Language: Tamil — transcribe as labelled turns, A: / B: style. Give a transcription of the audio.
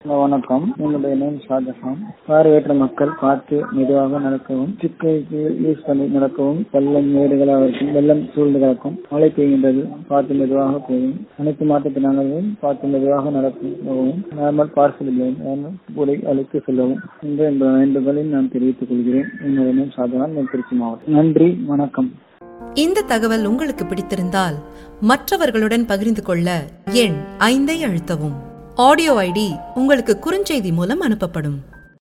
A: ஹலோ வணக்கம் என்னுடைய நேம் ஷாஜஹான் பார்வையற்ற மக்கள் பார்த்து மெதுவாக நடக்கவும் சிக்கைக்கு யூஸ் பண்ணி நடக்கவும் வெள்ளம் மேடுகளாக இருக்கும் வெள்ளம் சூழ்ந்து கிடக்கும் மழை பெய்கின்றது பார்த்து மெதுவாக போகும் அனைத்து மாற்றுத்திறனாளர்களும் பார்த்து மெதுவாக நடக்கவும் நார்மல் பார்சல் உடை அழைத்து செல்லவும் என்று இந்த வேண்டுகோளை நான் தெரிவித்துக் கொள்கிறேன் என்னுடைய நேம் ஷாஜஹான் நான் திருச்சி மாவட்டம் நன்றி வணக்கம்
B: இந்த தகவல் உங்களுக்கு பிடித்திருந்தால் மற்றவர்களுடன் பகிர்ந்து கொள்ள எண் ஐந்தை அழுத்தவும் ஆடியோ ஐடி உங்களுக்கு குறுஞ்செய்தி மூலம் அனுப்பப்படும்